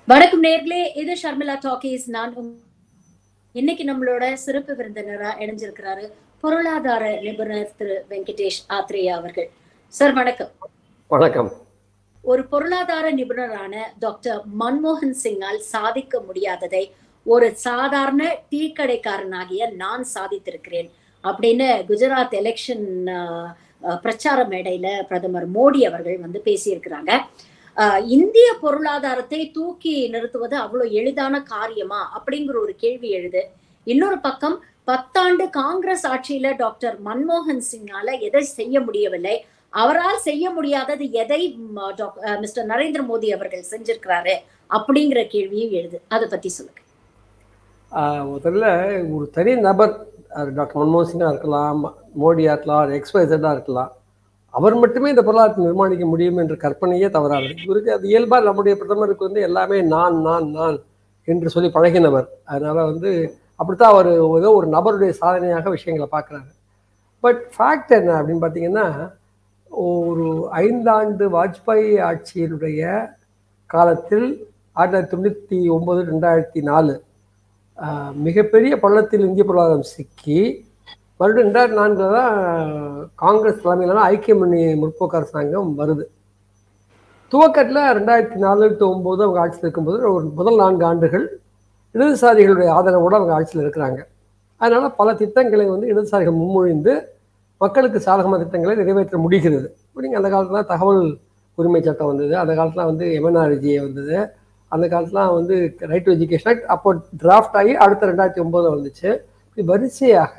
வணக்கம் நேர்களே இது ஷர்மிளா டாக்கீஸ் நான் உங்க- இன்னைக்கு நம்மளோட சிறப்பு விருந்தினரா இணைஞ்சிருக்கிறாரு பொருளாதார நிபுணர் திரு வெங்கடேஷ் ஆத்ரேயா அவர்கள் சார் வணக்கம் வணக்கம் ஒரு பொருளாதார நிபுணரான டாக்டர் மன்மோகன் சிங்கால் சாதிக்க முடியாததை ஒரு சாதாரண டீ கடைக்காரனாகிய நான் சாதித்திருக்கிறேன் அப்படின்னு குஜராத் எலெக்ஷன் பிரச்சார மேடையில பிரதமர் மோடி அவர்கள் வந்து பேசியிருக்கிறாங்க ஆஹ் இந்திய பொருளாதாரத்தை தூக்கி நிறுத்துவது அவ்வளவு எளிதான காரியமா அப்படிங்கிற ஒரு கேள்வி எழுது இன்னொரு பக்கம் பத்தாண்டு காங்கிரஸ் ஆட்சியில டாக்டர் மன்மோகன் சிங்கால எதை செய்ய முடியவில்லை அவரால் செய்ய முடியாதது எதை ம, டாக்- அஹ், மிஸ்டர் நரேந்திர மோடி அவர்கள் செஞ்சிருக்கிறாரு அப்படிங்கிற கேள்வியும் எழுது அதை பத்தி சொல்லுங்க ஆஹ் முதல்ல ஒரு தனி நபர் அது டாக்டர் மன்மோகன் சிங்கா இருக்கலாம் மோடியா இருக்கலாம் எக்ஸ்வைசடாக இருக்கலாம் அவர் மட்டுமே இந்த பொருளாதாரத்தை நிர்மாணிக்க முடியும் என்ற கற்பனையே தவறானது இவருக்கு அது இயல்பாக நம்முடைய பிரதமருக்கு வந்து எல்லாமே நான் நான் நான் என்று சொல்லி பழகினவர் அதனால வந்து அப்படித்தான் அவர் ஏதோ ஒரு நபருடைய சாதனையாக விஷயங்களை பார்க்குறாரு பட் ஃபேக்ட் என்ன அப்படின்னு பார்த்தீங்கன்னா ஒரு ஐந்தாண்டு வாஜ்பாய் ஆட்சியினுடைய காலத்தில் ஆயிரத்தி தொள்ளாயிரத்தி தொண்ணூற்றி ஒம்பது ரெண்டாயிரத்தி நாலு ஆஹ் மிகப்பெரிய பள்ளத்தில் இந்திய பொருளாதாரம் சிக்கி மறுபடியும் ரெண்டாயிரத்தி நான்கில் தான் காங்கிரஸ் தலைமையிலான ஐக்கிய முன்னணி முற்போக்கு அரசாங்கம் வருது துவக்கத்தில் ரெண்டாயிரத்தி நாலு டு ஒம்பது அவங்க ஆட்சியில் இருக்கும்போது ஒரு முதல் நான்கு ஆண்டுகள் இடதுசாரிகளுடைய ஆதரவோடு அவங்க ஆட்சியில் இருக்கிறாங்க அதனால் பல திட்டங்களை வந்து இடதுசாரிகள் முன்மொழிந்து மக்களுக்கு சாதகமான திட்டங்களை நிறைவேற்ற முடிகிறது அப்படிங்க அந்த காலத்தில் தகவல் உரிமை சட்டம் வந்தது அந்த காலத்தில் வந்து எம்என்ஆர்ஜிஏ வந்தது அந்த காலத்துலாம் வந்து ரைட் டு எஜுகேஷன் ஆக்ட் அப்போ டிராஃப்ட் ஆகி அடுத்த ரெண்டாயிரத்தி ஒம்போதில் வந்துச்சு இப்படி வரிசையாக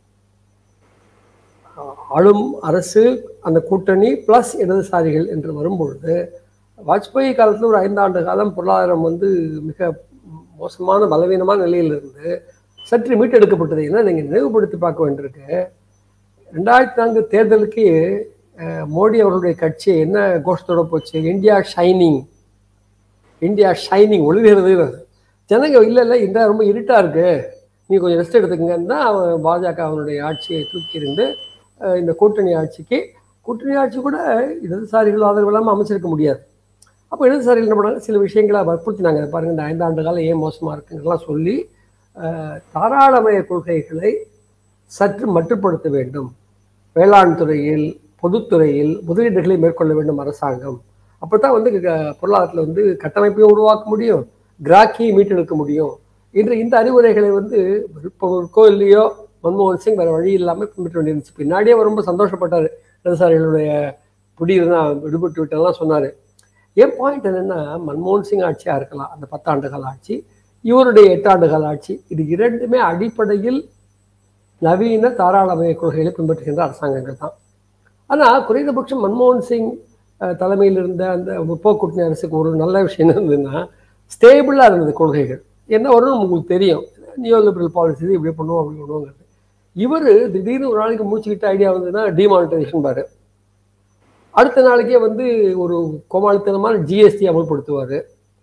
ஆஹ், ஆளும் அரசு அந்த கூட்டணி ப்ளஸ் இடதுசாரிகள் என்று வரும்பொழுது வாஜ்பாய் காலத்தில் ஒரு ஐந்தாண்டு காலம் பொருளாதாரம் வந்து மிக மோசமான பலவீனமான நிலையில் இருந்து சற்று மீட்டெடுக்கப்பட்டது என்ன நீங்கள் நினைவுபடுத்தி பார்க்க வேண்டியிருக்கு ரெண்டாயிரத்தி நான்கு தேர்தலுக்கு அஹ், மோடி அவர்களுடைய கட்சி என்ன கோஷத்தோட போச்சு இந்தியா ஷைனிங் இந்தியா ஷைனிங் ஒளிர்கிறது ஜனங்க இல்லை இல்லை இந்த ரொம்ப இருட்டாக இருக்கு நீ கொஞ்சம் ரெஸ்ட் எடுத்துக்கங்கன்னு தான் அவன் பாஜக அவனுடைய ஆட்சியை தூக்கி இருந்து அஹ், இந்த கூட்டணி ஆட்சிக்கு கூட்டணி ஆட்சி கூட இடதுசாரிகள் ஆதரவு இல்லாமல் அமைச்சிருக்க முடியாது அப்போ இடதுசாரிகள் என்ன பண்ணாங்க சில விஷயங்களை வற்புறுத்தினாங்க பாருங்க இந்த ஐந்தாண்டு காலம் ஏன் மோசமாக இருக்குங்கிறலாம் சொல்லி அஹ், தாராளமய கொள்கைகளை சற்று மட்டுப்படுத்த வேண்டும் வேளாண் துறையில் பொதுத்துறையில் முதலீடுகளை மேற்கொள்ள வேண்டும் அரசாங்கம் அப்போ தான் வந்து க- பொருளாதாரத்தில் வந்து கட்டமைப்பையும் உருவாக்க முடியும் கிராக்கியை மீட்டெடுக்க முடியும் என்ற இந்த அறிவுரைகளை வந்து விருப்பம் இருக்கோ இல்லையோ மன்மோகன் சிங் வேறு வழி இல்லாமல் பின்பற்ற வேண்டியிருந்துச்சு பின்னாடியே அவர் ரொம்ப சந்தோஷப்பட்டார் இடதுசாரிகளுடைய பிடியில் தான் விடுபட்டு விட்டெல்லாம் சொன்னார் என் பாயிண்ட் என்னென்னா மன்மோகன் சிங் ஆட்சியாக இருக்கலாம் அந்த பத்தாண்டு கால ஆட்சி இவருடைய எட்டாண்டு கால ஆட்சி இது இரண்டுமே அடிப்படையில் நவீன தாராளமய கொள்கைகளை பின்பற்றுகின்ற அரசாங்கங்கள் தான் ஆனால் குறைந்தபட்சம் மன்மோகன் சிங் அஹ், தலைமையில் இருந்த அந்த முற்போக்கு கூட்டணி அரசுக்கு ஒரு நல்ல விஷயம் என்ன இருந்ததுன்னா ஸ்டேபிளாக இருந்தது கொள்கைகள் என்ன வரும்னு உங்களுக்கு தெரியும் நியோ லிபரல் பாலிசி இப்படி பண்ணுவோம் அப்படி பண்ணுவோங்கிறது இவர் திடீர்னு ஒரு நாளைக்கு மூச்சுக்கிட்ட ஐடியா வந்ததுன்னா டிமானிட்டைசேஷன் பாரு அடுத்த நாளைக்கே வந்து ஒரு கோமாளித்தனமான ஜிஎஸ்டி அமல்படுத்துவார்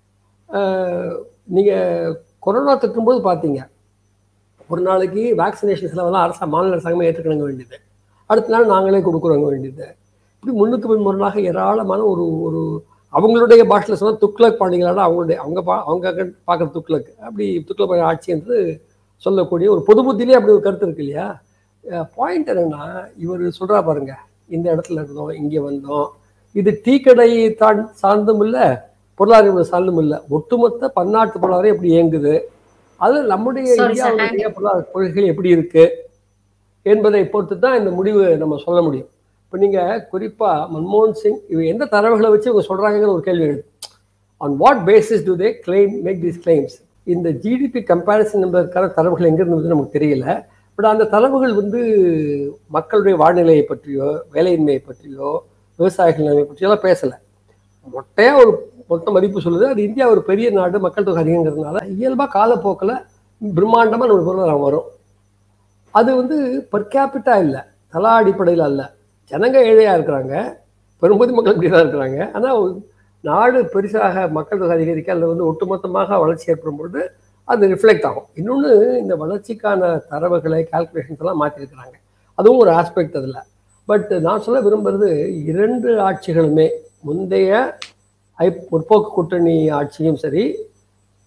நீங்கள் கொரோனா தொற்றும்போது பார்த்தீங்க ஒரு நாளைக்கு வேக்சினேஷன் செலவெல்லாம் அரசா மாநில அரசாங்கமே ஏற்றுக்கணுங்க வேண்டியது அடுத்த நாள் நாங்களே கொடுக்குறோங்க வேண்டியது இப்படி முன்னுக்கு பின் முரணாக ஏராளமான ஒரு ஒரு அவங்களுடைய பாஷையில் சொன்னால் துக்ளக் பாண்டிகளான அவங்களுடைய அவங்க பா அவங்க பார்க்குற துக்ளக் அப்படி துக்ளக் பாண்டிய ஆட்சி என்று சொல்லக்கூடிய ஒரு பொது புத்தியிலே அப்படி ஒரு கருத்து இருக்கு இல்லையா பாயிண்ட் என்னன்னா இவர் சொல்றா பாருங்க இந்த இடத்துல இருந்தோம் இங்கே வந்தோம் இது டீ கடை தான் சார்ந்தும் இல்லை பொருளாதார சார்ந்தும் இல்லை ஒட்டுமொத்த பன்னாட்டு பொருளாதாரம் எப்படி இயங்குது அது நம்முடைய Sorry, sir, இந்தியாவுடைய பொருளாதார கொள்கைகள் எப்படி இருக்கு என்பதை பொறுத்து தான் இந்த முடிவு நம்ம சொல்ல முடியும் இப்போ நீங்கள் குறிப்பாக மன்மோகன் சிங் இவங்க எந்த தரவுகளை வச்சு இவங்க சொல்கிறாங்கிற ஒரு கேள்வி எழுது on what basis to they claim make this claims இந்த ஜிடிபி கம்பேரிசன் என்பதற்கான தரவுகள் எங்கிருந்து நமக்கு தெரியல பட் அந்த தரவுகள் வந்து மக்களுடைய வாழ்நிலையை பற்றியோ வேலையின்மையை பற்றியோ விவசாயிகள் நிலைமை பற்றியெல்லாம் பேசலை மொட்டையாக ஒரு மொத்த மதிப்பு சொல்லுது அது இந்தியா ஒரு பெரிய நாடு மக்கள் தொகை அதிகங்கிறதுனால இயல்பாக காலப்போக்கில் பிரம்மாண்டமாக நம்ம பொருளாதாரம் வரும் அது வந்து பர் கேபிட்டா இல்லை தலா அடிப்படையில் அல்ல ஜனங்க ஏழையாக இருக்கிறாங்க பெரும்பகுதி மக்கள் இப்படி தான் இருக்கிறாங்க ஆனால் நாடு பெருசாக மக்கள் தொகை அதிகரிக்க அதில் வந்து ஒட்டுமொத்தமாக வளர்ச்சி ஏற்படும் பொழுது அது ரிஃப்ளெக்ட் ஆகும் இன்னொன்று இந்த வளர்ச்சிக்கான தரவுகளை கால்குலேஷன்ஸ் எல்லாம் மாற்றிருக்கிறாங்க அதுவும் ஒரு ஆஸ்பெக்ட் அதில் பட் நான் சொல்ல விரும்புறது இரண்டு ஆட்சிகளுமே முந்தைய ஐ முற்போக்கு கூட்டணி ஆட்சியும் சரி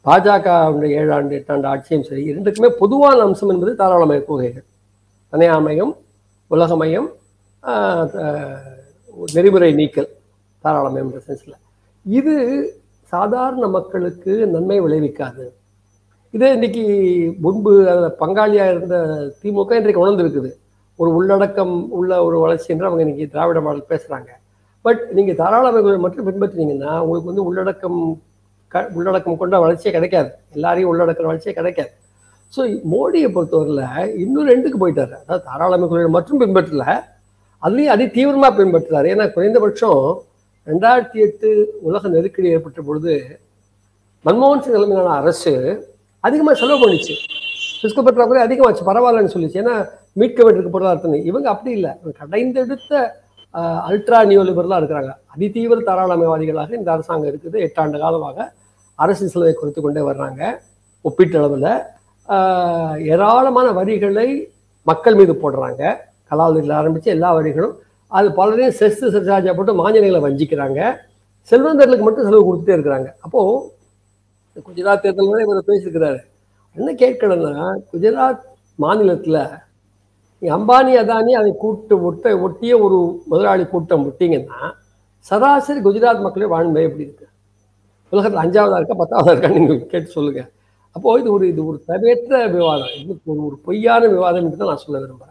பாஜக ஏழு ஆண்டு எட்டாண்டு ஆட்சியும் சரி இரண்டுக்குமே பொதுவான அம்சம் என்பது தாராளமய கொள்கைகள் தனியாமயம் உலகமயம் ஆஹ், ஆஹ், நெறிமுறை நீக்கல் தாராளமயம் என்ற சென்ஸில் இது சாதாரண மக்களுக்கு நன்மை விளைவிக்காது இதே இன்னைக்கு முன்பு அதில் பங்காளியாக இருந்த திமுக இன்றைக்கு உணர்ந்திருக்குது ஒரு உள்ளடக்கம் உள்ள ஒரு வளர்ச்சி என்று அவங்க இன்னைக்கு திராவிட மாடல் பேசுகிறாங்க பட் நீங்கள் தாராளமய மட்டும் பின்பற்றினீங்கன்னா உங்களுக்கு வந்து உள்ளடக்கம் க உள்ளடக்கம் கொண்ட வளர்ச்சியே கிடைக்காது எல்லாரையும் உள்ளடக்கிற வளர்ச்சியே கிடைக்காது ஸோ மோடியை பொறுத்தவரையில் இன்னும் ரெண்டுக்கு போயிட்டாரு அதாவது தாராளமய கொள்கை மட்டும் பின்பற்றல அதுலேயும் அதி தீவிரமாக பின்பற்றுறாரு ஏன்னா குறைந்தபட்சம் ரெண்டாயிரத்தி எட்டு உலக நெருக்கடி ஏற்பட்ட பொழுது மன்மோகன் சிங் தலைமையிலான அரசு அதிகமாக செலவு பண்ணிச்சு பிஸ்கு பற்றாக்குறை அதிகமாச்சு பரவாயில்லன்னு சொல்லிச்சு ஏன்னா மீட்க வேண்டியிருக்க பொருளாதாரத்தினை இவங்க அப்படி இல்லை கடைந்தெடுத்த அல்ட்ரா நியோலிபரலாக இருக்கிறாங்க அதிதீவிர தாராளமயவாதிகளாக இந்த அரசாங்கம் இருக்குது எட்டாண்டு காலமாக அரசு செலவை குறைத்து கொண்டே வர்றாங்க ஒப்பீட்டளவில் ஆஹ், ஏராளமான வரிகளை மக்கள் மீது போடுறாங்க கலாவதியில் ஆரம்பித்து எல்லா வரிகளும் அது பலரையும் செஸ் சர்ச்சார்ஜாக போட்டு மாநிலங்களை வஞ்சிக்கிறாங்க செல்வந்தர்களுக்கு மட்டும் செலவு கொடுத்துட்டே இருக்கிறாங்க அப்போது குஜராத் தேர்தல் வரை இவர் பேசியிருக்கிறாரு என்ன கேட்கணும்னா குஜராத் மாநிலத்தில் அம்பானி அதானி அதை கூட்டு ஒட்ட ஒட்டிய ஒரு முதலாளி கூட்டம் விட்டீங்கன்னா சராசரி குஜராத் மக்களே வாழ்முறை எப்படி இருக்கு உலகத்தில் அஞ்சாவதா இருக்கா பத்தாவதா இருக்கா நீங்கள் கேட்டு சொல்லுங்க அப்போ இது ஒரு இது ஒரு தவேற்ற விவாதம் இது ஒரு ஒரு பொய்யான விவாதம் என்று தான் நான் சொல்ல விரும்புகிறேன்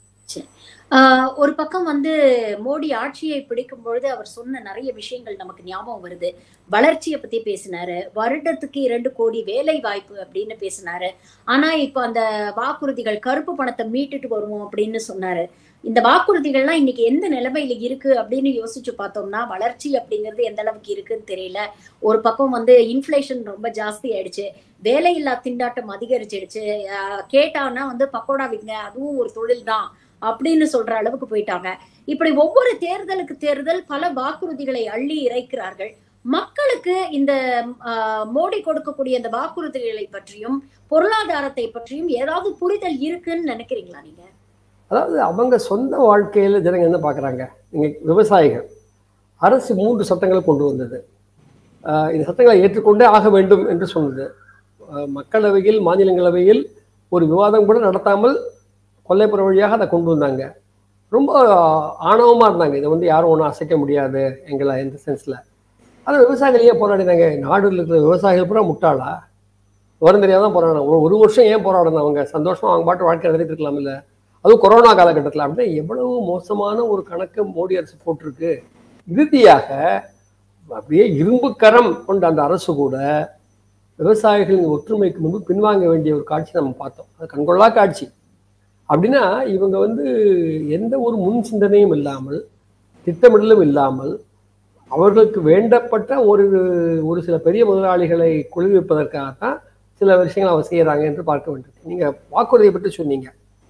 ஆஹ் ஒரு பக்கம் வந்து மோடி ஆட்சியை பிடிக்கும் பொழுது அவர் சொன்ன நிறைய விஷயங்கள் நமக்கு ஞாபகம் வருது வளர்ச்சியை பத்தி பேசினாரு வருடத்துக்கு இரண்டு கோடி வேலை வாய்ப்பு அப்படின்னு பேசினாரு ஆனா இப்ப அந்த வாக்குறுதிகள் கருப்பு பணத்தை மீட்டுட்டு வருவோம் அப்படின்னு சொன்னாரு இந்த வாக்குறுதிகள்லாம் இன்னைக்கு எந்த நிலைமையில இருக்கு அப்படின்னு யோசிச்சு பார்த்தோம்னா வளர்ச்சி அப்படிங்கிறது எந்த அளவுக்கு இருக்குன்னு தெரியல ஒரு பக்கம் வந்து இன்ஃப்ளேஷன் ரொம்ப ஜாஸ்தி ஆயிடுச்சு வேலையில்லா திண்டாட்டம் அதிகரிச்சிடுச்சு ஆஹ் கேட்டான்னா வந்து பக்கோடா விங்க அதுவும் ஒரு தொழில் தான் அப்படின்னு சொல்ற அளவுக்கு போயிட்டாங்க இப்படி ஒவ்வொரு தேர்தலுக்கு தேர்தல் பல வாக்குறுதிகளை அள்ளி இறைக்கிறார்கள் மக்களுக்கு இந்த ஆஹ், மோடி கொடுக்கக்கூடிய இந்த வாக்குறுதிகளை பற்றியும் பொருளாதாரத்தை பற்றியும் ஏதாவது புரிதல் இருக்குன்னு நினைக்கிறீங்களா நீங்க அதாவது அவங்க சொந்த வாழ்க்கையில ஜனங்க என்ன பார்க்குறாங்க நீங்க விவசாயிகள் அரசு மூன்று சட்டங்களை கொண்டு வந்தது ஆஹ் இந்த சட்டங்களை ஏற்றுக்கொண்டே ஆக வேண்டும் என்று சொன்னது ஆஹ் மக்களவையில் மாநிலங்களவையில் ஒரு விவாதம் கூட நடத்தாமல் கொல்லைப்புற வழியாக அதை கொண்டு வந்தாங்க ரொம்ப ஆணவமாக இருந்தாங்க இதை வந்து யாரும் ஒன்றும் அசைக்க முடியாது எங்களை எந்த சென்ஸில் ஆனால் விவசாயிகள் ஏன் போராடினாங்க நாடுல இருக்கிற விவசாயிகள் பூரா முட்டாளா விவரம் தெரியாம தான் போராடினாங்க ஒரு ஒரு வருஷம் ஏன் போராடினாங்க அவங்க சந்தோஷமா அவங்க பாட்டு வாழ்க்கை நடத்திட்டு இருக்கலாம் இல்ல அதுவும் கொரோனா காலகட்டத்தில் அப்படின்னா எவ்வளவு மோசமான ஒரு கணக்கு மோடி அரசு போட்டிருக்கு இறுதியாக அப்படியே இரும்பு கரம் கொண்ட அந்த அரசு கூட விவசாயிகளின் ஒற்றுமைக்கு முன்பு பின்வாங்க வேண்டிய ஒரு காட்சி நம்ம பார்த்தோம் அது கண்கொள்ளா காட்சி அப்படின்னா இவங்க வந்து எந்த ஒரு முன் சிந்தனையும் இல்லாமல் திட்டமிடலும் இல்லாமல் அவர்களுக்கு வேண்டப்பட்ட ஒரு ஒரு சில பெரிய முதலாளிகளை குளிர்விப்பதற்காகத்தான் சில விஷயங்களை அவர் செய்யறாங்க என்று பார்க்க வேண்டும் நீங்க வாக்குறுதியை பற்றி சொன்னீங்க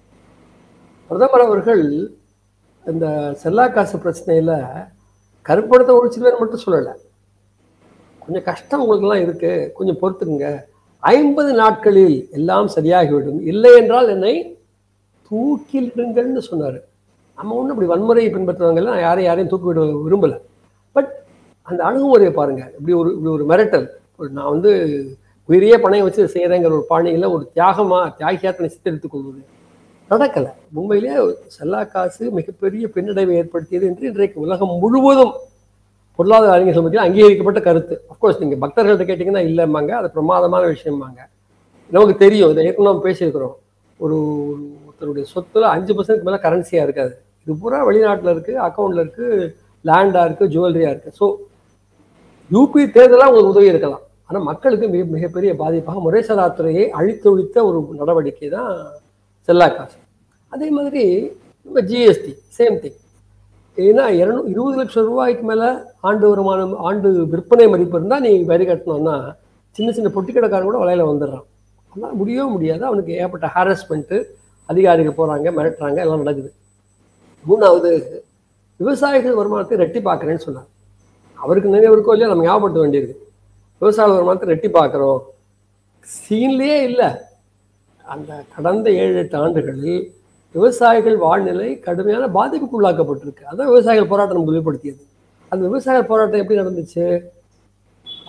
பிரதமர் அவர்கள் இந்த செல்லா காசு பிரச்சனையில கருப்பணத்தை ஒழிச்சிருவேன்னு மட்டும் சொல்லலை கொஞ்சம் கஷ்டம் உங்களுக்கெல்லாம் இருக்கு கொஞ்சம் பொறுத்துக்குங்க ஐம்பது நாட்களில் எல்லாம் சரியாகிவிடும் இல்லை என்றால் என்னை தூக்கிலிடுங்கள்னு சொன்னார் நம்ம ஒன்றும் இப்படி வன்முறையை பின்பற்றுவாங்கல்ல நான் யாரையும் யாரையும் தூக்கி விட விரும்பலை பட் அந்த அணுகுமுறையை பாருங்க இப்படி ஒரு இப்படி ஒரு மிரட்டல் ஒரு நான் வந்து உயிரையே பணையம் வச்சு செய்கிறேங்கிற ஒரு பாணியில் ஒரு தியாகமா தியாகியாத்தனை சித்தரித்துக் கொள்வது நடக்கலை உண்மையிலேயே செல்லா காசு மிகப்பெரிய பின்னடைவை ஏற்படுத்தியது என்று இன்றைக்கு உலகம் முழுவதும் பொருளாதார அறிஞர்கள் மத்தியில் அங்கீகரிக்கப்பட்ட கருத்து அஃப்கோர்ஸ் நீங்கள் பக்தர்கள்ட்ட கேட்டிங்கன்னா இல்லைம்பாங்க அது பிரமாதமான விஷயம்பாங்க நமக்கு தெரியும் இதை ஏற்கனவே நம்ம பேசியிருக்கிறோம் ஒரு ஒரு ஒருத்தருடைய சொத்துல அஞ்சு பர்சன்ட் மேலே கரன்சியாக இருக்காது இது பூரா வெளிநாட்டில் இருக்குது அக்கௌண்ட்டில் இருக்குது லேண்டாக இருக்குது ஜுவல்லரியாக இருக்குது ஸோ யூபி தேர்தலாக உங்களுக்கு உதவி இருக்கலாம் ஆனால் மக்களுக்கு மிக மிகப்பெரிய பாதிப்பாக முறைசாராத்துறையை அழித்தொழித்த ஒரு நடவடிக்கை தான் செல்லா காசு அதே மாதிரி இப்போ ஜிஎஸ்டி சேம் திங் ஏன்னா இரநூ இருபது லட்சம் ரூபாய்க்கு மேலே ஆண்டு வருமானம் ஆண்டு விற்பனை மதிப்பு இருந்தால் நீ வரி கட்டணும்னா சின்ன சின்ன பொட்டி கடைக்காரன் கூட வலையில் வந்துடுறான் அதனால் முடியவே முடியாது அவனுக்கு ஏகப்பட்ட ஹாரஸ்மெண்ட்டு அதிகாரிகள் போகிறாங்க மிரட்டுறாங்க எல்லாம் நடக்குது மூணாவது விவசாயிகள் வருமானத்தை ரெட்டி பார்க்குறேன்னு சொன்னார் அவருக்கு நினைவிருக்கோ இல்லையா நம்ம ஞாபகப்படுத்த வேண்டியிருக்கு விவசாய வருமானத்தை ரெட்டி பார்க்குறோம் சீன்லேயே இல்லை அந்த கடந்த ஏழு எட்டு ஆண்டுகளில் விவசாயிகள் வாழ்நிலை கடுமையான பாதிப்புக்கு உள்ளாக்கப்பட்டிருக்கு அதான் விவசாயிகள் போராட்டம் நமக்கு வெளிப்படுத்தியது அந்த விவசாய போராட்டம் எப்படி நடந்துச்சு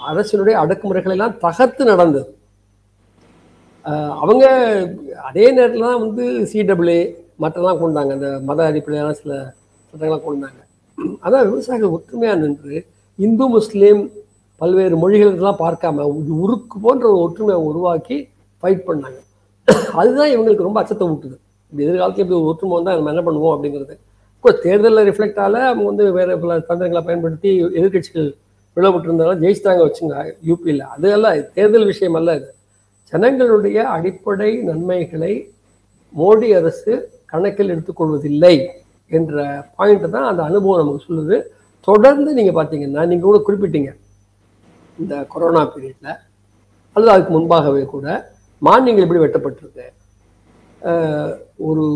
அரசினுடைய அடக்குமுறைகள் எல்லாம் தகர்த்து நடந்தது ஆஹ் அவங்க அதே நேரத்தில் தான் வந்து சிடபிள்யூ மற்றெல்லாம் கொண்டாங்க அந்த மத அடிப்படையான சில சட்டங்கள்லாம் கொண்டாங்க அதான் விவசாயிகள் ஒற்றுமையாக நின்று இந்து முஸ்லீம் பல்வேறு மொழிகளுக்கெல்லாம் பார்க்காம ஒரு உருக்கு போன்ற ஒரு ஒற்றுமையை உருவாக்கி ஃபைட் பண்ணாங்க அதுதான் இவங்களுக்கு ரொம்ப அச்சத்தை ஊட்டுது இந்த எதிர்காலத்தில் இப்படி ஒரு ஒற்றுமை வந்தால் நம்ம என்ன பண்ணுவோம் அப்படிங்கிறது இப்போ தேர்தலில் ரிஃப்ளெக்ட் ஆல அவங்க வந்து வேறு பல தந்திரங்களை பயன்படுத்தி எதிர்க்கட்சிகள் விழப்பட்டு இருந்தாலும் ஜெயிச்சிட்டாங்க வச்சுங்க யூபியில் அது அல்ல இது தேர்தல் விஷயம் அல்ல இது ஜனங்களுடைய அடிப்படை நன்மைகளை மோடி அரசு கணக்கில் எடுத்துக்கொள்வதில்லை என்ற பாயிண்ட் தான் அந்த அனுபவம் நமக்கு சொல்லுது தொடர்ந்து நீங்கள் பார்த்தீங்கன்னா நீங்கள் கூட குறிப்பிட்டீங்க இந்த கொரோனா பீரியட்ல அல்லது அதுக்கு முன்பாகவே கூட மானியங்கள் எப்படி வெட்டப்பட்டிருக்கு அஹ் ஒரு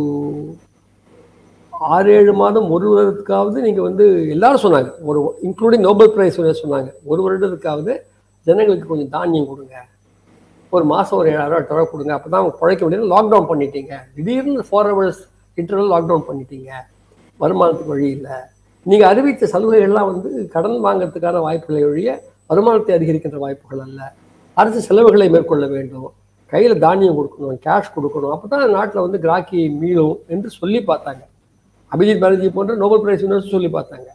ஆறு ஏழு மாதம் ஒரு வருடத்துக்காவது நீங்கள் வந்து எல்லாரும் சொன்னாங்க ஒரு இன்க்ளூடிங் நோபல் பிரைஸ் சொன்னாங்க ஒரு வருடத்துக்காவது ஜனங்களுக்கு கொஞ்சம் தானியம் கொடுங்க ஒரு மாதம் ஒரு ஏழாயிரம் எட்டாயிரம் ரூபா கொடுங்க அப்போ தான் அவங்க பிழைக்க முடியாது லாக்டவுன் பண்ணிட்டீங்க திடீர்னு ஃபோர் ஹவர்ஸ் இன்டர்வல் லாக்டவுன் பண்ணிட்டீங்க வருமானத்துக்கு வழி இல்லை நீங்கள் அறிவித்த சலுகைகள்லாம் வந்து கடன் வாங்குறதுக்கான வாய்ப்புகளை ஒழிய வருமானத்தை அதிகரிக்கின்ற வாய்ப்புகள் அல்ல அரசு செலவுகளை மேற்கொள்ள வேண்டும் கையில் தானியம் கொடுக்கணும் கேஷ் கொடுக்கணும் அப்போ தான் நாட்டில் வந்து கிராக்கி மீளும் என்று சொல்லி பார்த்தாங்க அபிஜித் பானர்ஜி போன்ற நோபல் பிரைஸ் வினர்ஸ் சொல்லி பார்த்தாங்க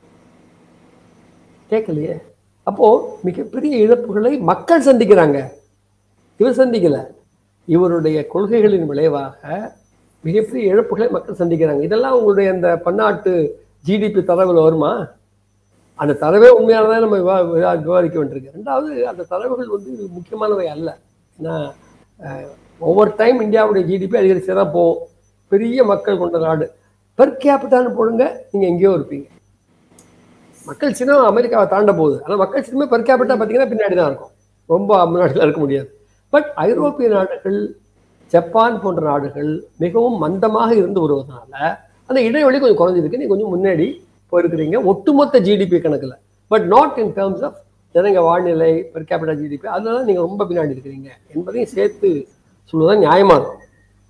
கேட்கலையே அப்போ மிகப்பெரிய இழப்புகளை மக்கள் சந்திக்கிறாங்க இவர் சந்திக்கல இவருடைய கொள்கைகளின் விளைவாக மிகப்பெரிய இழப்புகளை மக்கள் சந்திக்கிறாங்க இதெல்லாம் உங்களுடைய அந்த பன்னாட்டு ஜிடிபி தரவுல வருமா அந்த தரவே உண்மையானதான் நம்ம விவா விவா- விவாதிக்க வேண்டியிருக்கு ரெண்டாவது அந்த தரவுகள் வந்து முக்கியமானவை அல்ல ஏன்னா ஒவ்வொரு டைம் இந்தியாவுடைய ஜிடிபி அதிகரிச்சே தான் போகும் பெரிய மக்கள் கொண்ட நாடு பெர் கேபிட்டான்னு போடுங்க நீங்கள் எங்கேயோ இருப்பீங்க மக்கள் சின்னம் அமெரிக்காவை தாண்ட போகுது ஆனால் மக்கள் சின்னமே பெர் கேபிட்டா பார்த்தீங்கன்னா பின்னாடி தான் இருக்கும் ரொம்ப முன்னாடிலாம் இருக்க முடியாது பட் ஐரோப்பிய நாடுகள் ஜப்பான் போன்ற நாடுகள் மிகவும் மந்தமாக இருந்து வருவதனால அந்த இடைவெளி கொஞ்சம் குறைஞ்சிருக்கு நீ கொஞ்சம் முன்னாடி போயிருக்கிறீங்க ஒட்டுமொத்த ஜிடிபி கணக்கில் but not in terms of ஜனங்க வாழ்நிலை பெர் கேபிட்டா ஜிடிபி அதனால நீங்கள் ரொம்ப பின்னாடி இருக்கிறீங்க என்பதையும் சேர்த்து சொல்வதுதான் நியாயமா இருக்கும்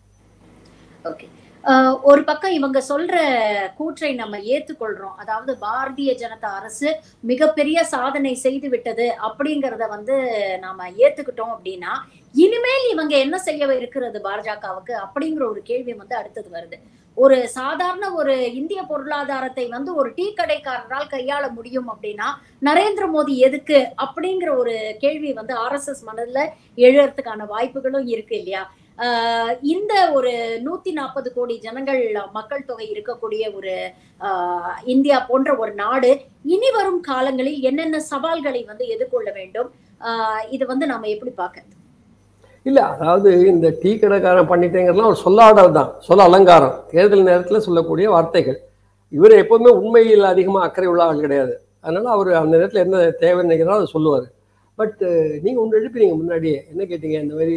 ஓகே ஒரு பக்கம் இவங்க சொல்ற கூற்றை நம்ம ஏத்துக்கொள்றோம் அதாவது பாரதிய ஜனதா அரசு மிகப்பெரிய சாதனை செய்து விட்டது அப்படிங்கறத வந்து நாம ஏத்துக்கிட்டோம் அப்படின்னா இனிமேல் இவங்க என்ன செய்ய இருக்கிறது பாஜகவுக்கு அப்படிங்கிற ஒரு கேள்வி வந்து அடுத்தது வருது ஒரு சாதாரண ஒரு இந்திய பொருளாதாரத்தை வந்து ஒரு டீ கடைக்காரரால் கையாள முடியும் அப்படின்னா நரேந்திர மோடி எதுக்கு அப்படிங்கிற ஒரு கேள்வி வந்து ஆர்எஸ்எஸ் மனதுல எழறதுக்கான வாய்ப்புகளும் இருக்கு இல்லையா ஆஹ் இந்த ஒரு நூத்தி நாற்பது கோடி ஜனங்கள் மக்கள் தொகை இருக்கக்கூடிய ஒரு ஆஹ் இந்தியா போன்ற ஒரு நாடு இனி வரும் காலங்களில் என்னென்ன சவால்களை வந்து எதிர்கொள்ள வேண்டும் ஆஹ் இது வந்து நாம எப்படி பார்க்கறது இல்ல அதாவது இந்த டீ கடைக்காரன் பண்ணிட்டேங்கிறதுலாம் ஒரு சொல்லாடல் தான் சொல்ல அலங்காரம் தேர்தல் நேரத்துல சொல்லக்கூடிய வார்த்தைகள் இவர் எப்போதுமே உண்மையில் அதிகமா அக்கறை உள்ள ஆள் கிடையாது அதனால அவர் அந்த நேரத்துல என்ன தேவை நினைக்கிறதோ அதை சொல்லுவார் பட் நீங்க ஒன்று எழுப்பினீங்க முன்னாடியே என்ன கேட்டீங்க இந்த மாதிரி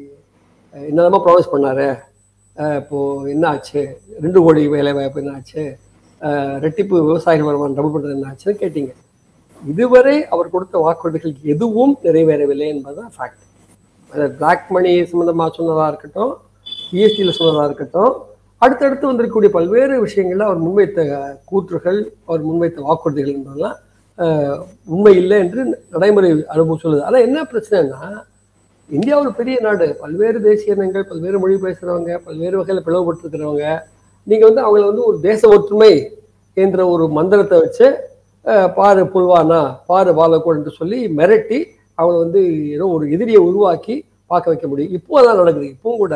அஹ், என்னென்னமோ ப்ராமிஸ் பண்ணாரு அஹ், இப்போ என்ன ஆச்சு ரெண்டு கோடி வேலை வாய்ப்பு என்ன ஆச்சு அஹ், ரெட்டிப்பு விவசாயிகள் வருமானம் டபுள் பண்றது என்ன ஆச்சுன்னு கேட்டீங்க இதுவரை அவர் கொடுத்த வாக்குறுதிகள் எதுவும் நிறைவேறவில்லை என்பதுதான் ஃபேக்ட் அது பிளாக் மணி சம்மந்தமாக சொன்னதாக இருக்கட்டும் ஜிஎஸ்டியில் சொன்னதாக இருக்கட்டும் அடுத்தடுத்து வந்திருக்கக்கூடிய பல்வேறு விஷயங்களில் அவர் முன்வைத்த கூற்றுகள் அவர் முன்வைத்த வாக்குறுதிகள் என்பதெல்லாம் ஆஹ், உண்மை இல்லை என்று நடைமுறை அனுபவம் சொல்லுது ஆனால் என்ன பிரச்சனைனா இந்தியா ஒரு பெரிய நாடு பல்வேறு தேசிய இனங்கள் பல்வேறு மொழி பேசுகிறவங்க பல்வேறு வகையில் பிளவுபட்டிருக்கிறவங்க நீங்கள் வந்து அவங்கள வந்து ஒரு தேச ஒற்றுமை என்ற ஒரு மந்திரத்தை வச்சு ஆஹ், பாரு புல்வானா பாரு பாலக்கோடு என்று சொல்லி மிரட்டி அவங்கள வந்து ஏதோ ஒரு எதிரியை உருவாக்கி பார்க்க வைக்க முடியும் இப்போ அதான் நடக்குது இப்பவும் கூட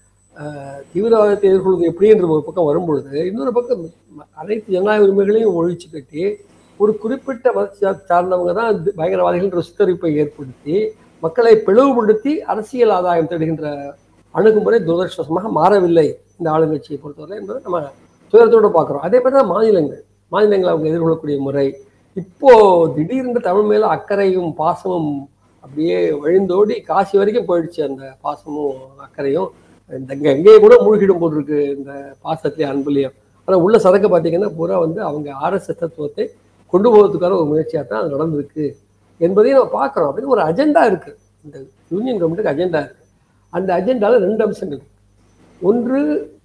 ஆஹ், தீவிரவாதத்தை எதிர்கொள்வது எப்படி என்ற ஒரு பக்கம் வரும்பொழுது இன்னொரு பக்கம் ம- அனைத்து ஜனநாயக உரிமைகளையும் ஒழிச்சு கட்டி ஒரு குறிப்பிட்ட மத சார்ந்தவங்க தான் இது பயங்கரவாதிகள் ஒரு சித்தரிப்பை ஏற்படுத்தி மக்களை பிளவுபடுத்தி அரசியல் ஆதாயம் தேடுகின்ற அணுகுமுறை துரதிருஷ்டவசமாக மாறவில்லை இந்த ஆளுங்கட்சியை பொறுத்தவரை என்பதை நம்ம துயரத்தோடு பார்க்குறோம் அதே மாதிரி தான் மாநிலங்கள் மாநிலங்கள் அவங்க எதிர்கொள்ளக்கூடிய முறை இப்போ திடீர்னு தமிழ் மேல அக்கறையும் பாசமும் அப்படியே வழிந்தோடி காசி வரைக்கும் போயிடுச்சு அந்த பாசமும் அக்கறையும் இந்த இங்க எங்கேயே கூட மூழ்கிடும் போல் இருக்கு இந்த பாசத்திலேயே அன்புலையும் ஆனா உள்ள சரக்கு பார்த்தீங்கன்னா பூரா வந்து அவங்க ஆர்எஸ்எஸ் தத்துவத்தை கொண்டு போகிறதுக்கான ஒரு முயற்சியாக தான் அது நடந்திருக்கு என்பதையும் நம்ம பார்க்குறோம் அப்படின்னு ஒரு அஜெண்டா இருக்கு இந்த யூனியன் கவர்மெண்ட்டுக்கு அஜெண்டா இருக்கு அந்த அஜெண்டாவில் ரெண்டு அம்சங்கள் இருக்கு. ஒன்று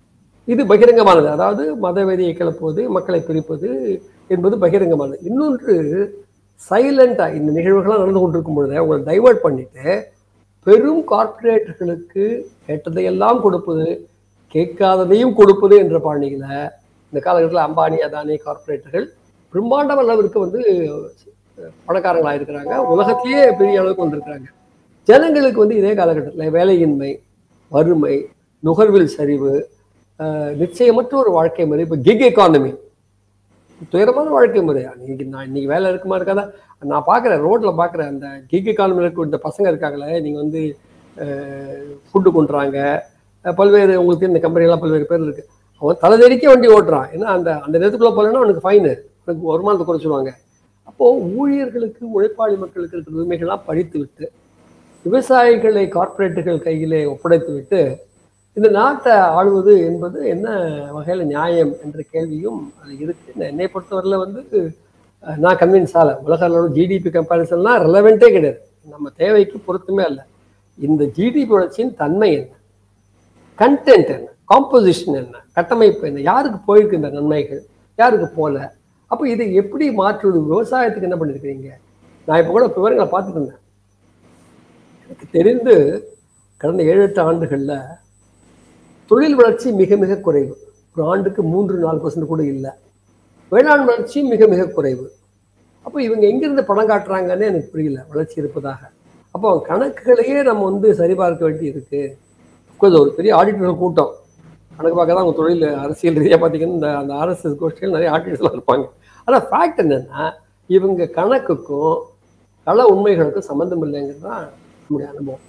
இது பகிரங்கமானது அதாவது மதவெறியை கிளப்புவது மக்களை பிரிப்பது என்பது பகிரங்கமானது இன்னொன்று சைலண்டா இந்த நிகழ்வுகள்லாம் நடந்து கொண்டிருக்கும் பொழுதே உங்களை டைவர்ட் பண்ணிட்டு பெரும் கார்ப்பரேட்டுகளுக்கு கேட்டதையெல்லாம் கொடுப்பது கேட்காததையும் கொடுப்பது என்ற பாணியில இந்த காலகட்டத்தில் அம்பானி அதானி கார்ப்பரேட்டுகள் பிரம்மாண்ட அளவிற்கு வந்து பணக்காரங்களா இருக்கிறாங்க உலகத்திலேயே பெரிய அளவுக்கு வந்திருக்கிறாங்க ஜனங்களுக்கு வந்து இதே காலகட்டத்தில் வேலையின்மை வறுமை நுகர்வில் சரிவு அஹ், நிச்சயமற்ற ஒரு வாழ்க்கை முறை இப்போ கிக் எக்கானமி துயரமான வாழ்க்கை முறையா இன்னைக்கு நான் இன்னைக்கு வேலை இருக்குமா இருக்காதா நான் பார்க்குறேன் ரோட்ல பார்க்குறேன் அந்த கிக் எக்கானமியில் இருக்க இந்த பசங்க இருக்காங்களே நீங்கள் வந்து ஃபுட்டு கொண்டுறாங்க அஹ், பல்வேறு உங்களுக்கு இந்த கம்பெனிலாம் பல்வேறு பேர் இருக்கு அவன் தலைதெறிக்க வண்டி ஓட்டுறான் ஏன்னா அந்த அந்த நேரத்துக்குள்ள போகலன்னா அவனுக்கு ஃபைனு அவனுக்கு வருமானத்தை குறைச்சிடுவாங்க அப்போ ஊழியர்களுக்கு உழைப்பாளி மக்களுக்கு இருக்கிற உரிமைகள்லாம் படித்து விட்டு விவசாயிகளை கார்ப்பரேட்டுகள் கையிலே ஒப்படைத்து விட்டு இந்த நாட்டை ஆளுவது என்பது என்ன வகையில் நியாயம் என்ற கேள்வியும் அது இருக்கு நான் என்னை பொறுத்தவரையில் வந்து அஹ், நான் கன்வின்ஸ் ஆகல உலக அளவு ஜிடிபி கம்பேரிசன்லாம் ரெலவெண்ட்டே கிடையாது நம்ம தேவைக்கு பொருத்தமே இல்லை இந்த ஜிடிபி வளர்ச்சியின் தன்மை என்ன கண்டென்ட் என்ன காம்போசிஷன் என்ன கட்டமைப்பு என்ன யாருக்கு போயிருக்கு இந்த நன்மைகள் யாருக்கு போல அப்போ இதை எப்படி மாற்றுவது விவசாயத்துக்கு என்ன பண்ணியிருக்கிறீங்க நான் இப்போ கூட விவரங்களை பார்த்துட்டு இருந்தேன் எனக்கு தெரிந்து கடந்த ஏழு எட்டு ஆண்டுகளில் தொழில் வளர்ச்சி மிக மிக குறைவு ஒரு ஆண்டுக்கு மூன்று நாலு பர்சன்ட் கூட இல்லை வேளாண் வளர்ச்சி மிக மிக குறைவு அப்போ இவங்க எங்கிருந்து பணம் காட்டுறாங்கன்னு எனக்கு புரியல வளர்ச்சி இருப்பதாக அப்போ அவங்க கணக்குகளையே நம்ம வந்து சரிபார்க்க வேண்டி இருக்கு அஃப்கோர்ஸ் ஒரு பெரிய ஆடிட்டர் கூட்டம் கணக்கு பார்க்க தான் அவங்க தொழில் அரசியல் ரீதியாக பார்த்தீங்கன்னா இந்த அந்த ஆர்எஸ்எஸ் கோஷ்டிகள் நிறைய ஆடிட்டர்ஸ்லாம் இருப்பாங்க ஆனால் ஃபேக்ட் என்னன்னா இவங்க கணக்குக்கும் கள உண்மைகளுக்கும் சம்மந்தம் இல்லைங்கிறது தான் நம்முடைய அனுபவம்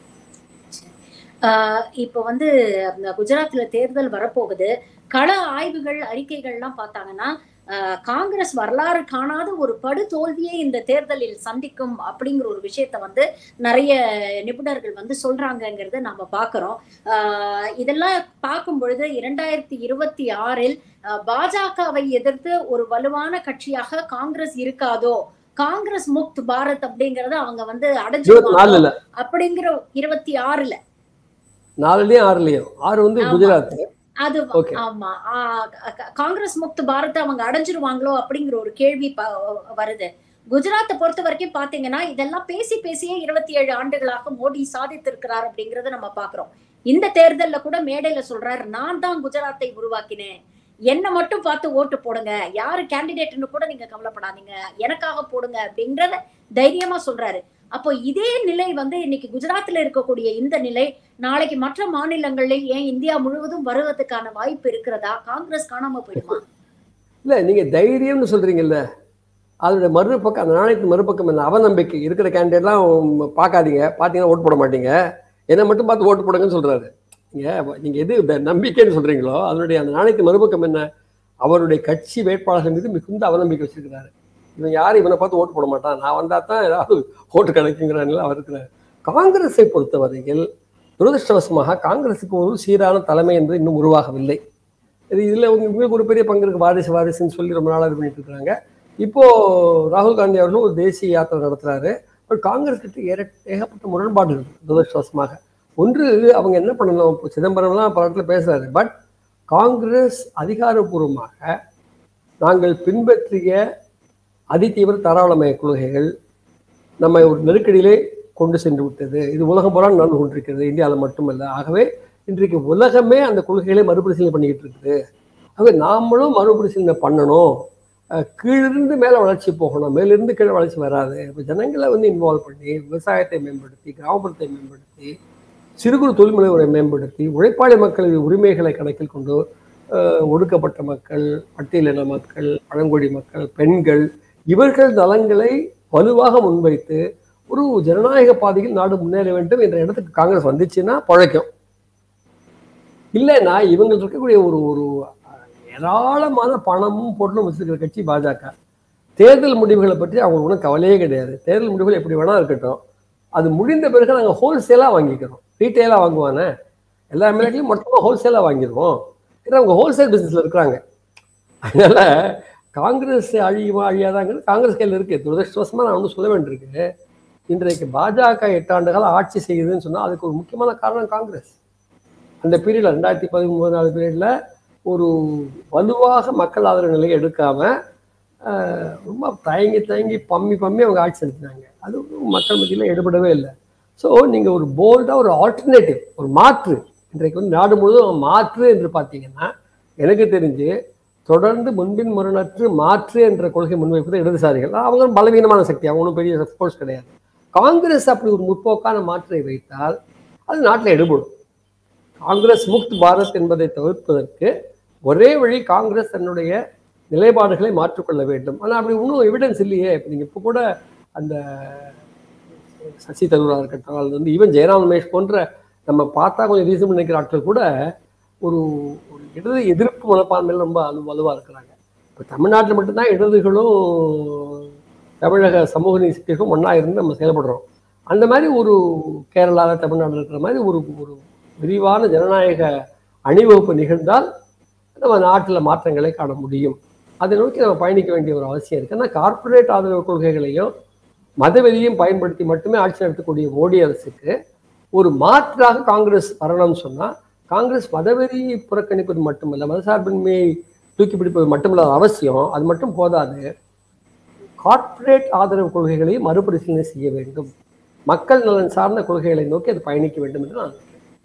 ஆஹ் இப்ப வந்து அந்த குஜராத்ல தேர்தல் வரப்போகுது கள ஆய்வுகள் அறிக்கைகள்லாம் பார்த்தாங்கன்னா ஆஹ் காங்கிரஸ் வரலாறு காணாத ஒரு படு தோல்வியை இந்த தேர்தலில் சந்திக்கும் அப்படிங்கிற ஒரு விஷயத்த வந்து நிறைய நிபுணர்கள் வந்து சொல்றாங்கங்கிறத நாம பாக்குறோம் ஆஹ் இதெல்லாம் பார்க்கும் பொழுது இரண்டாயிரத்தி இருபத்தி ஆறில் ஆஹ் பாஜகவை எதிர்த்து ஒரு வலுவான கட்சியாக காங்கிரஸ் இருக்காதோ காங்கிரஸ் முக்த் பாரத் அப்படிங்கறத அவங்க வந்து இருபத்தி அடைஞ்சிருவாங்க நாலுல அப்படிங்கிற இருபத்தி ஆறுல நாலுலயும் ஆறுலயும் ஆறு வந்து ஆமா. குஜராத் அது ஓகே ஆமா ஆ, க- காங்கிரஸ் முக்து பாரத் அவங்க அடைஞ்சிருவாங்களோ அப்படிங்கிற ஒரு கேள்வி ப- வருது குஜராத்தை பொறுத்த வரைக்கும் பாத்தீங்கன்னா இதெல்லாம் பேசி பேசியே இருபத்தி ஏழு ஆண்டுகளாக மோடி சாதித்திருக்கிறார் அப்படிங்கறத நம்ம பாக்குறோம் இந்த தேர்தல்ல கூட மேடையில சொல்றாரு நான் தான் குஜராத்தை உருவாக்கினேன் என்ன மட்டும் பார்த்து ஓட்டு போடுங்க யாரு கேண்டிடேட்னு கூட நீங்க கவலைப்படாதீங்க எனக்காக போடுங்க அப்படிங்கறத தைரியமா சொல்றாரு அப்போ இதே நிலை வந்து இன்னைக்கு குஜராத்ல இருக்கக்கூடிய இந்த நிலை நாளைக்கு மற்ற மாநிலங்களில் ஏன் இந்தியா முழுவதும் வருவதற்கான வாய்ப்பு இருக்கிறதா காங்கிரஸ் காணாம போயிடுமா இல்ல நீங்க தைரியம்னு சொல்றீங்கல்ல அதோட மறுபக்கம் அந்த நாணயத்து மறுபக்கம் என்ன அவநம்பிக்கை இருக்கிற கேண்டிடேட்லாம் பார்க்காதீங்க பார்த்தீங்கன்னா ஓட்டு போட மாட்டீங்க என்னை மட்டும் பார்த்து ஓட்டு போடுங்கன்னு சொல்றாரு நீங்க நீங்க எது இந்த நம்பிக்கைன்னு சொல்றீங்களோ அதனுடைய அந்த நாணயத்து மறுபக்கம் என்ன அவருடைய கட்சி வேட்பாளர்கள் மீது மிகுந்த அவநம்பிக்கை வச்சிருக்கிறாரு இவன் யாரும் இவனை பார்த்து ஓட்டு போட மாட்டான் நான் வந்தா தான் ஏதாவது ஓட்டு கிடைக்குங்கிற நிலை அவர் இருக்கிறார் காங்கிரஸை பொறுத்தவரையில் துரதிருஷ்டவசமாக காங்கிரஸுக்கு ஒரு சீரான தலைமை என்பது இன்னும் உருவாகவில்லை இது இதில் உங்களுக்கு ஒரு பெரிய பங்கு இருக்கு வாரிசு வாரிசுன்னு சொல்லி ரொம்ப நாளாக இது பண்ணிட்டு இருக்காங்க இப்போ ராகுல் காந்தி அவர்களும் ஒரு தேசிய யாத்திரை நடத்துறாரு பட் காங்கிரஸ் கிட்ட ஏற ஏகப்பட்ட முரண்பாடுகள் இருக்கு, துரதிருஷ்டவசமாக ஒன்று அவங்க என்ன பண்ணணும் இப்போ சிதம்பரம்லாம் பல இடத்துல பேசுறாரு பட் காங்கிரஸ் அதிகாரப்பூர்வமாக நாங்கள் பின்பற்றிய அதிதீவிர தாராளமய கொள்கைகள் நம்மை ஒரு நெருக்கடியிலே கொண்டு சென்று விட்டது இது உலகம் பூரா நடந்து கொண்டிருக்கிறது இந்தியாவில் மட்டுமல்ல ஆகவே இன்றைக்கு உலகமே அந்த கொள்கைகளை மறுபரிசீலனை பண்ணிக்கிட்டு இருக்குது ஆகவே நாமளும் மறுபரிசீலனை பண்ணணும் அஹ் கீழிருந்து மேலே வளர்ச்சி போகணும் மேலிருந்து கீழே வளர்ச்சி வராது இப்போ ஜனங்களை வந்து இன்வால்வ் பண்ணி விவசாயத்தை மேம்படுத்தி கிராமப்புறத்தை மேம்படுத்தி சிறு குறு தொழில் முனைவரை மேம்படுத்தி உழைப்பாளி மக்களின் உரிமைகளை கணக்கில் கொண்டு அஹ், ஒடுக்கப்பட்ட மக்கள் பட்டியலின மக்கள் பழங்குடி மக்கள் பெண்கள் இவர்கள் நலன்களை வலுவாக முன்வைத்து ஒரு ஜனநாயக பாதையில் நாடு முன்னேற வேண்டும் என்ற இடத்துக்கு காங்கிரஸ் வந்துச்சுன்னா பழைக்கும் இல்லைன்னா இவங்க இருக்கக்கூடிய ஒரு ஒரு ஏராளமான பணமும் பொருளும் வச்சிருக்கிற கட்சி பாஜக தேர்தல் முடிவுகளை பற்றி அவங்க ஒன்றும் கவலையே கிடையாது தேர்தல் முடிவுகள் எப்படி வேணா இருக்கட்டும் அது முடிந்த பிறகு நாங்கள் ஹோல்சேலாக வாங்கிக்கிறோம் ரீட்டெயிலாக வாங்குவானே எல்லா எம்எல்ஏக்களையும் மொத்தமாக ஹோல்சேலாக வாங்கிடுவோம் ஏன்னா அவங்க ஹோல்சேல் பிஸ்னஸில் இருக்கிறாங்க அதனால காங்கிரஸ் அழியுமா அழியாதாங்கிறது காங்கிரஸ் கையில் இருக்கு துரதிருஷ்டவசமாக நான் ஒன்றும் சொல்ல வேண்டியிருக்கு இன்றைக்கு பாஜக எட்டாண்டு காலம் ஆட்சி செய்யுதுன்னு சொன்னால் அதுக்கு ஒரு முக்கியமான காரணம் காங்கிரஸ் அந்த பீரியடில் ரெண்டாயிரத்தி பதிமூணு நாலு பீரியடில் ஒரு வலுவாக மக்கள் ஆதரவு நிலையை எடுக்காம ஆஹ், ரொம்ப தயங்கி தயங்கி பம்மி பம்மி அவங்க ஆட்சி செலுத்தினாங்க அது ஒண்ணும் மக்கள் மத்தியில் எடுபடவே இல்லை ஸோ நீங்கள் ஒரு போல்டாக ஒரு ஆல்டர்னேட்டிவ் ஒரு மாற்று இன்றைக்கு வந்து நாடு முழுவதும் மாற்று என்று பார்த்தீங்கன்னா எனக்கு தெரிஞ்சு தொடர்ந்து முன்பின் முரணற்று மாற்று என்ற கொள்கை முன்வைப்பது இடதுசாரிகள் அவங்க பலவீனமான சக்தி அவங்க ஒன்றும் பெரிய ஃபோர்ஸ் கிடையாது காங்கிரஸ் அப்படி ஒரு முற்போக்கான மாற்றை வைத்தால் அது நாட்டில் எடுபடும் காங்கிரஸ் முக்த் பாரத் என்பதை தவிர்ப்பதற்கு ஒரே வழி காங்கிரஸ் தன்னுடைய நிலைப்பாடுகளை மாற்றிக்கொள்ள வேண்டும் ஆனால் அப்படி ஒன்றும் எவிடன்ஸ் இல்லையே இப்போ நீங்கள் இப்போ கூட அந்த சசி தரூரா இருக்கட்டும் அல்லது வந்து ஈவன் ஜெயராம் ரமேஷ் போன்ற நம்ம பார்த்தா கொஞ்சம் ரீசன் நினைக்கிற ஆட்கள் கூட ஒரு ஒரு இடது எதிர்ப்பு மனப்பான்மையில் ரொம்ப அலு வலுவாக இருக்கிறாங்க இப்போ தமிழ்நாட்டில் மட்டும்தான் இடதுகளும் தமிழக சமூக நீதிக்கும் ஒன்றா இருந்து நம்ம செயல்படுறோம் அந்த மாதிரி ஒரு கேரளாவில் தமிழ்நாட்டில் இருக்கிற மாதிரி ஒரு ஒரு விரிவான ஜனநாயக அணிவகுப்பு நிகழ்ந்தால் நம்ம நாட்டில் மாற்றங்களை காண முடியும் அதை நோக்கி நம்ம பயணிக்க வேண்டிய ஒரு அவசியம் இருக்குது ஆனால் கார்ப்பரேட் ஆதரவு கொள்கைகளையும் மதவெறியையும் பயன்படுத்தி மட்டுமே ஆட்சி நடத்தக்கூடிய மோடி அரசுக்கு ஒரு மாற்றாக காங்கிரஸ் வரணும்னு சொன்னால் காங்கிரஸ் மதவெறியை புறக்கணிப்பது மட்டுமல்ல மதசார்பின்மையை தூக்கி பிடிப்பது மட்டுமல்லாத அவசியம் அது மட்டும் போதாது கார்ப்பரேட் ஆதரவு கொள்கைகளையும் மறுபரிசீலனை செய்ய வேண்டும் மக்கள் நலன் சார்ந்த கொள்கைகளை நோக்கி அது பயணிக்க வேண்டும் என்று நான்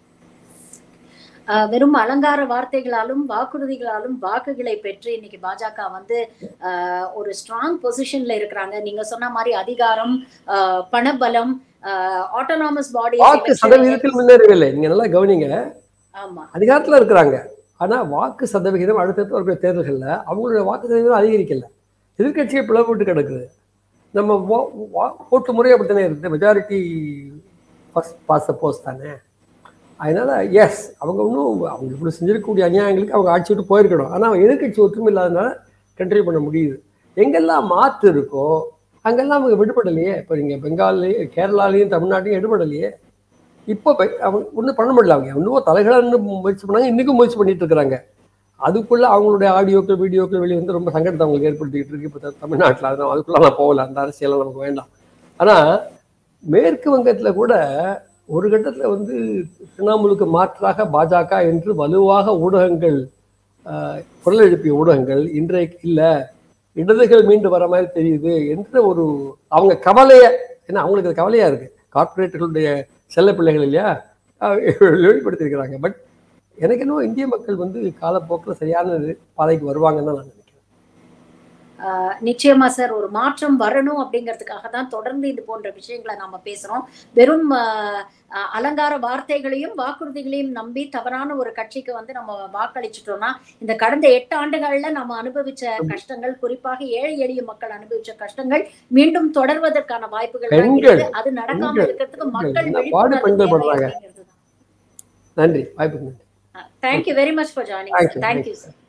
ஆஹ் வெறும் அலங்கார வார்த்தைகளாலும் வாக்குறுதிகளாலும் வாக்குகளை பெற்று இன்னைக்கு பாஜக வந்து ஆஹ் ஒரு ஸ்ட்ராங் பொசிஷன்ல இருக்கிறாங்க நீங்க சொன்ன மாதிரி அதிகாரம் ஆஹ் பணபலம் ஆட்டோனாமஸ் பாடி வாக்கு சதவீதத்தில் முன்னேறவில்லை நீங்க நல்லா கவனிங்க ஆமா அதிகாரத்துல இருக்கிறாங்க ஆனா வாக்கு சதவிகிதம் அடுத்தடுத்து வரக்கூடிய தேர்தல்கள்ல அவங்களுடைய வாக்கு சதவீதம் அதிகரிக்கல எதிர்கட்சியை பிளவுபட்டு கிடக்குது நம்ம வா- வா- ஓட்டு முறை அப்படித்தானே இருக்குது மெஜாரிட்டி ஃபர்ஸ்ட் பாஸ் போஸ் தானே அதனால எஸ் அவங்க இன்னும் அவங்க இப்படி செஞ்சிருக்கக்கூடிய அநியாயங்களுக்கு அவங்க ஆட்சி விட்டு போயிருக்கணும் ஆனால் எதிர்கட்சி ஒற்றுமை இல்லாதனால கண்ட்ரோல் பண்ண முடியுது எங்கெல்லாம் மாற்று இருக்கோ அங்கெல்லாம் அவங்க விடுபடலையே இப்போ நீங்கள் பெங்கால்லையும் கேரளாலையும் தமிழ்நாட்டையும் எடுபடலையே இப்போ பெ- அவங்க ஒன்றும் பண்ண முடியல அவங்க இன்னும் தலைகளாக முயற்சி பண்ணாங்க இன்றைக்கும் முயற்சி பண்ணிட்டு இருக்கிறாங்க அதுக்குள்ள அவங்களுடைய ஆடியோக்கள் வீடியோக்கள் வெளியே வந்து ரொம்ப சங்கடத்தை அவங்களுக்கு ஏற்படுத்திக்கிட்டு இருக்கு இப்போ தமிழ்நாட்டில் அதனால் அதுக்குள்ள நான் போகல அந்த அரசியலாம் நமக்கு வேண்டாம் ஆனால் மேற்கு வங்கத்தில் கூட ஒரு கட்டத்தில் வந்து திரிணாமுலுக்கு மாற்றாக பாஜக என்று வலுவாக ஊடகங்கள் ஆஹ், குரல் எழுப்பிய ஊடகங்கள் இன்றைக்கு இல்லை இடதுகள் மீண்டு வர மாதிரி தெரியுது என்ற ஒரு அவங்க கவலையை ஏன்னா அவங்களுக்கு அது கவலையா இருக்கு கார்ப்பரேட்டுகளுடைய செல்ல பிள்ளைகள் இல்லையா ஆஹ், வெளிப்படுத்தியிருக்கிறாங்க பட் எனக்கு இன்னும் இந்திய மக்கள் வந்து காலப்போக்கில் சரியான பாதைக்கு வருவாங்கன்னு தான் நான் நினைக்கிறேன் ஆஹ் நிச்சயமா சார் ஒரு மாற்றம் வரணும் அப்படிங்கிறதுக்காக தான் தொடர்ந்து இது போன்ற விஷயங்களை நாம பேசுறோம் வெறும் ஆஹ், ஆஹ், அலங்கார வார்த்தைகளையும் வாக்குறுதிகளையும் நம்பி தவறான ஒரு கட்சிக்கு வந்து நம்ம வாக்களிச்சிட்டோம்னா இந்த கடந்த எட்டு ஆண்டுகள்ல நம்ம அனுபவிச்ச கஷ்டங்கள் குறிப்பாக ஏழை எளிய மக்கள் அனுபவிச்ச கஷ்டங்கள் மீண்டும் தொடர்வதற்கான வாய்ப்புகள் தான் பெண்கள், இருக்கு அது நடக்காம பெண்கள், இருக்கிறதுக்கு பெண்கள், மக்கள் என்ன பாடு விழிப்புணர்வு பெண்கள் தேவை படுறாங்க. அப்படிங்கிறது நன்றி வாய்ப்புக்கு நன்றி thank you very much for joining Thank you, thank you sir